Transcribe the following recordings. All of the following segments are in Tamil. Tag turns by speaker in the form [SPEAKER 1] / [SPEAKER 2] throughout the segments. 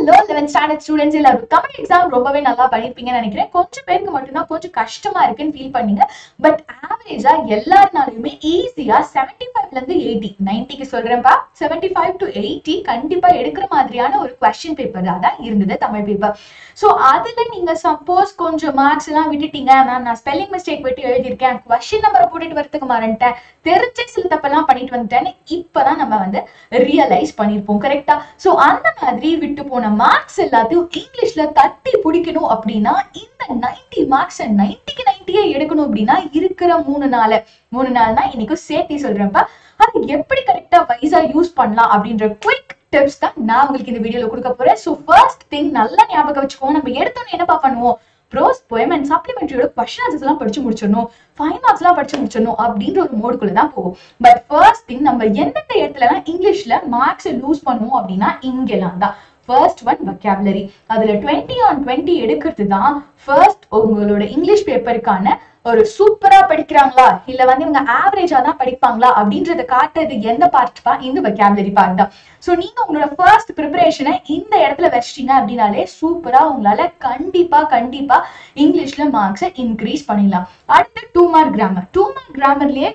[SPEAKER 1] ஹலோ லெவன்த் ஸ்டாண்டர்ட் ஸ்டூடெண்ட்ஸ் எல்லாரும் தமிழ் எக்ஸாம் ரொம்பவே நல்லா பண்ணிருப்பீங்கன்னு நினைக்கிறேன் கொஞ்சம் பேருக்கு மட்டும்தான் கொஞ்சம் கஷ்டமா இருக்குன்னு ஃபீல் பண்ணீங்க பட் ஆவரேஜா எல்லாருனாலுமே ஈஸியா செவன்டி ஃபைவ்ல இருந்து எயிட்டி நைன்டிக்கு சொல்றேன்ப்பா செவன்டி ஃபைவ் டு எயிட்டி கண்டிப்பா எடுக்கிற மாதிரியான ஒரு கொஸ்டின் பேப்பர் தான் இருந்தது தமிழ் பேப்பர் ஸோ அதுல நீங்க சப்போஸ் கொஞ்சம் மார்க்ஸ் எல்லாம் விட்டுட்டீங்க மேம் நான் ஸ்பெல்லிங் மிஸ்டேக் விட்டு எழுதியிருக்கேன் கொஸ்டின் நம்பரை போட்டுட்டு வரதுக்கு மறந்துட்டேன் தெரிஞ்சே சில தப்பெல்லாம் பண்ணிட்டு வந்துட்டேன்னு இப்பதான் நம்ம வந்து ரியலைஸ் பண்ணியிருப்போம் கரெக்டா ஸோ அந்த மாதிரி விட்டு போன மார்க்ஸ் எல்லாத்தையும் இங்கிலீஷ்ல தட்டி பிடிக்கணும் அப்படின்னா இந்த நைன்டி மார்க்ஸ் நைன்டிக்கு நைன்டியே எடுக்கணும் அப்படின்னா இருக்கிற மூணு நாள் மூணு நாள்னா இன்னைக்கும் சேர்த்தி சொல்றேன்ப்பா அது எப்படி கரெக்டா வைஸா யூஸ் பண்ணலாம் அப்படின்ற குயிக் டிப்ஸ் தான் நான் உங்களுக்கு இந்த வீடியோல கொடுக்க போறேன் ஸோ ஃபர்ஸ்ட் திங் நல்லா ஞாபகம் வச்சுக்கோங்க நம்ம எடுத்தோன்னு என்னப்பா பண்ணுவோம் ப்ரோஸ் போயம் அண்ட் சப்ளிமெண்ட்ரியோட கொஸ்டின் ஆன்சர்ஸ் எல்லாம் படிச்சு முடிச்சிடணும் ஃபைவ் மார்க்ஸ் எல்லாம் படிச்சு முடிச்சிடணும் அப்படின்ற ஒரு மோடுக்குள்ள தான் போகும் பட் ஃபர்ஸ்ட் திங் நம்ம எந்தெந்த இடத்துலலாம் இங்கிலீஷ்ல மார்க்ஸ் லூஸ் பண்ணுவோம் அப்படின்னா இங்கெல்லாம் தான் ஃபர்ஸ்ட் ஒன் வொக்காபுலரி அதுல டுவெண்ட்டி ஆன் டுவெண்ட்டி எடுக்கிறது தான் ஃபர்ஸ்ட் உங்களோட இங்கிலீஷ் பேப்பருக்கான ஒரு சூப்பரா படிக்கிறாங்களா இல்ல வந்து இவங்க ஆவரேஜா தான் படிப்பாங்களா அப்படின்றத காட்டுறது எந்த பார்ட் பா இந்த வொக்காபுலரி பார்ட் தான் ஸோ நீங்க உங்களோட ஃபர்ஸ்ட் ப்ரிப்பரேஷனை இந்த இடத்துல வச்சிட்டீங்க அப்படின்னாலே சூப்பரா உங்களால கண்டிப்பா கண்டிப்பா இங்கிலீஷ்ல மார்க்ஸை இன்க்ரீஸ் பண்ணிடலாம் அடுத்து two mark grammar two mark கிராமர்லயே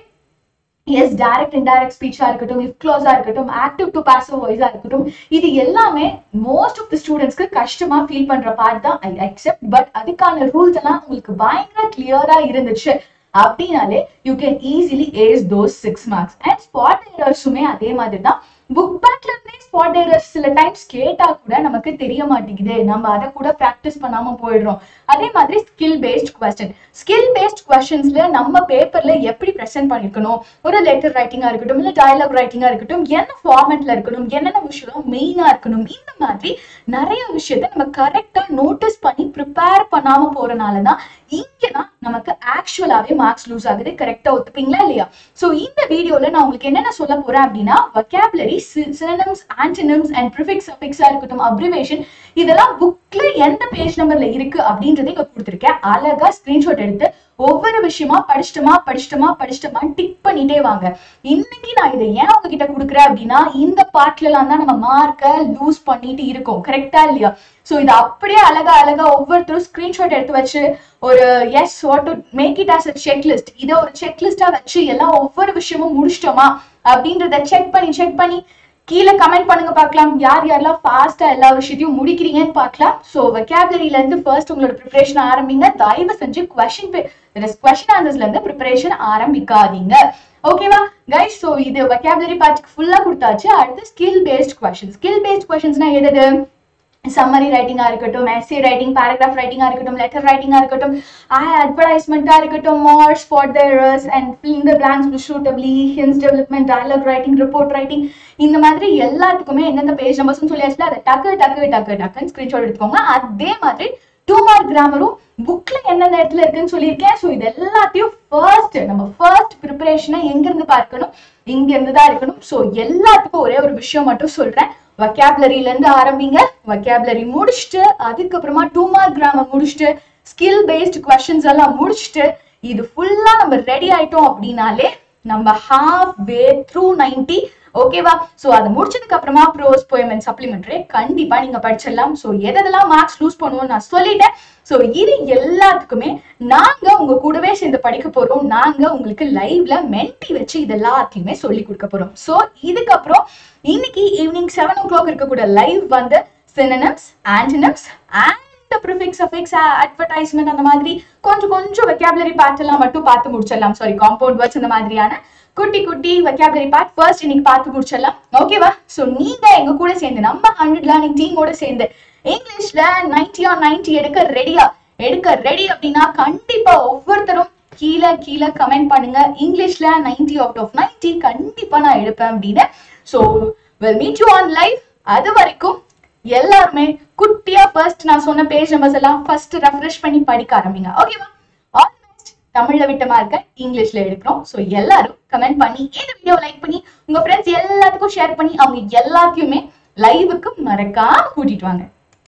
[SPEAKER 1] எஸ் டைரக்ட் இன்டைரக்ட் ஸ்பீச்சா இருக்கட்டும் இஃப் க்ளோஸா இருக்கட்டும் ஆக்டிவ் டு பாசிவ் வாய்ஸா இருக்கட்டும் இது எல்லாமே மோஸ்ட் ஆஃப் த ஸ்டூடெண்ட்ஸ்க்கு கஷ்டமா ஃபீல் பண்ற பார்ட் தான் ஐ அக்செப்ட் பட் அதுக்கான ரூல்ஸ் எல்லாம் உங்களுக்கு பயங்கர கிளியரா இருந்துச்சு அப்படின்னாலே you can easily ace those six marks and spot எரர்ஸுமே அதே மாதிரி தான் புக் பேக்ல இருந்தே ஸ்பாட் எரர்ஸ் சில டைம்ஸ் கேட்டா கூட நமக்கு தெரிய மாட்டேங்குது நம்ம அதை கூட ப்ராக்டிஸ் பண்ணாம போயிடுறோம் அதே மாதிரி skill based question skill based கொஸ்டின்ஸ்ல நம்ம பேப்பர்ல எப்படி ப்ரெசென்ட் பண்ணிருக்கணும் ஒரு லெட்டர் ரைட்டிங்கா இருக்கட்டும் இல்ல டயலாக் ரைட்டிங்கா இருக்கட்டும் என்ன ஃபார்மேட்ல இருக்கணும் என்னென்ன விஷயம் மெயினா இருக்கணும் இந்த மாதிரி நிறைய விஷயத்த நம்ம கரெக்டா நோட்டீஸ் பண்ணி ப்ரிப்பேர் பண்ணாம போறனாலதான் இங்கதான் நமக்கு ஆக்சுவலாவே மார்க்ஸ் லூஸ் ஆகுது கரெக்டா ஒத்துப்பீங்களா இல்லையா சோ இந்த வீடியோல நான் உங்களுக்கு என்னென்ன சொல்ல போறேன் அப்படின்னா vocabulary synonyms antonyms and prefix சஃபிக்ஸா இருக்கட்டும் அப்ரிவேஷன் இதெல்லாம் புக்ல எந்த பேஜ் நம்பர்ல இருக்கு அப்படின்றத இங்க கொடுத்துருக்கேன் அழகா ஸ்கிரீன்ஷாட் எடுத்து ஒவ்வொரு விஷயமா படிச்சிட்டோமா படிச்சிட்டோமா படிச்சிட்டோமா டிக் பண்ணிட்டே வாங்க இன்னைக்கு நான் இதை ஏன் உங்ககிட்ட கொடுக்குறேன் அப்படின்னா இந்த பார்ட்ல எல்லாம் தான் நம்ம மார்க்கை லூஸ் பண்ணிட்டு இருக்கோம் கரெக்டா இல்லையா சோ இது அப்படியே அழகா அழகா ஒவ்வொருத்தரும் ஸ்கிரீன்ஷாட் எடுத்து வச்சு ஒரு as what to make it as a checklist இதை ஒரு செக் லிஸ்டா வச்சு எல்லாம் ஒவ்வொரு விஷயமும் முடிச்சிட்டோமா அப்படின்றத செக் பண்ணி செக் பண்ணி கீழே கமெண்ட் பண்ணுங்க பார்க்கலாம் யார் யாரெல்லாம் ஃபாஸ்டா எல்லா விஷயத்தையும் முடிக்கிறீங்கன்னு பார்க்கலாம் ஸோ வெக்காபுலரியில இருந்து ஃபர்ஸ்ட் உங்களோட ப்ரிப்பரேஷன் ஆரம்பிங்க தயவு செஞ்சு கொஸ்டின் கொஸ்டின் ஆன்சர்ஸ்ல இருந்து ப்ரிப்பரேஷன் ஆரம்பிக்காதீங்க ஓகேவா கைஸ் ஸோ இது வெக்காபுலரி பார்ட்டுக்கு ஃபுல்லா கொடுத்தாச்சு அடுத்து skill based question skill based கொஸ்டின்ஸ்னா எது சம்மரி ரைட்டிங்கா இருக்கட்டும் எஸ்ஏ ரைட்டிங் பேராகிராஃப் ரைட்டிங்கா இருக்கட்டும் லெட்டர் ரைட்டிங்கா இருக்கட்டும் அட்வர்டைஸ்மெண்ட்டா இருக்கட்டும் மார்ஸ் ஃபார் தேர்ஸ் அண்ட் ஃபில் த பிளாங்க்ஸ் ஷூட்டபிளி hints development dialogue writing report writing இந்த மாதிரி எல்லாத்துக்குமே எந்தெந்த பேஜ் நம்பர்ஸ்னு சொல்லியாச்சுல அதை டக்கு டக்கு டக்கு டக்குன்னு ஸ்கிரீன்ஷாட் எடுத்துக்கோங்க அதே மாதிரி டூ மார்க் கிராமரும் புக்ல எந்தெந்த இடத்துல இருக்குன்னு சொல்லியிருக்கேன் ஸோ இது எல்லாத்தையும் ஃபர்ஸ்ட் நம்ம ஃபர்ஸ்ட் ப்ரிப்பரேஷனை எங்க இருந்து பார்க்கணும் இங்க இருந்து தான் இருக்கணும் ஸோ எல்லாத்துக்கும் ஒரே ஒரு விஷயம் மட்டும் சொல்றேன் வொக்காபுலரியில இருந்து ஆரம்பிங்க வொக்காபுலரி முடிச்சுட்டு அதுக்கப்புறமா டூ மார்க் கிராமர் முடிச்சுட்டு ஸ்கில் பேஸ்ட் கொஸ்டின்ஸ் எல்லாம் முடிச்சுட்டு இது ஃபுல்லா நம்ம ரெடி ஆயிட்டோம் அப்படின்னாலே நம்ம ஹாஃப் வே த்ரூ நைன்டி ஓகேவா சோ அதை முடிச்சதுக்கு அப்புறமா ப்ரோஸ் போயம் அண்ட் சப்ளிமெண்ட்ரி கண்டிப்பா நீங்க படிச்சிடலாம் சோ எதெல்லாம் மார்க்ஸ் லூஸ் பண்ணுவோம் நான் சொல்லிட்டேன் சோ இது எல்லாத்துக்குமே நாங்க உங்க கூடவே சேர்ந்து படிக்க போறோம் நாங்க உங்களுக்கு லைவ்ல மென்டி வச்சு இது எல்லாத்தையுமே சொல்லி கொடுக்க போறோம் சோ இதுக்கப்புறம் இன்னைக்கு ஈவினிங் செவன் ஓ கிளாக் இருக்கக்கூடிய லைவ் வந்து synonyms antonyms and prefix affix advertisement அந்த மாதிரி கொஞ்சம் கொஞ்சம் வெக்காபுலரி பார்ட் எல்லாம் மட்டும் பார்த்து முடிச்சிடலாம் சாரி காம்பவுண்ட் வேர்ட்ஸ் அந்த மாதிரியான குட்டி குட்டி வெக்காபுலரி பார்ட் ஃபர்ஸ்ட் இன்னைக்கு பார்த்து முடிச்சிடலாம் ஓகேவா ஸோ நீங்க எங்க கூட சேர்ந்து நம்ம ஹண்ட்ரட் லேர்னிங் டீமோட சேர்ந்து இங்கிலீஷ்ல நைன்டி ஆன் நைன்டி எடுக்க ரெடியா எடுக்க ரெடி அப்படின்னா கண்டிப்பா ஒவ்வொருத்தரும் கீழே கீழே கமெண்ட் பண்ணுங்க இங்கிலீஷ்ல நைன்டி அவுட் ஆஃப் நைன்டி கண்டிப்பா நான் எடுப்பேன் அப்படின்னு so we'll meet you on live அது வரைக்கும் எல்லாருமே குட்டியா ஃபர்ஸ்ட் நான் சொன்ன பேஜ் நம்பர்ஸ் எல்லாம் ஃபர்ஸ்ட் ரெஃப்ரெஷ் பண்ணி படிக்க ஆரம்பிங்க ஓகேவா ஆல் பெஸ்ட் தமிழ்ல விட்ட மார்க்க இங்கிலீஷ்ல எடுக்கிறோம் ஸோ எல்லாரும் கமெண்ட் பண்ணி இந்த வீடியோ லைக் பண்ணி உங்க ஃப்ரெண்ட்ஸ் எல்லாத்துக்கும் ஷேர் பண்ணி அவங்க எல்லாத்தையுமே லைவுக்கு மறக்காம கூட்டிட்டு வாங்க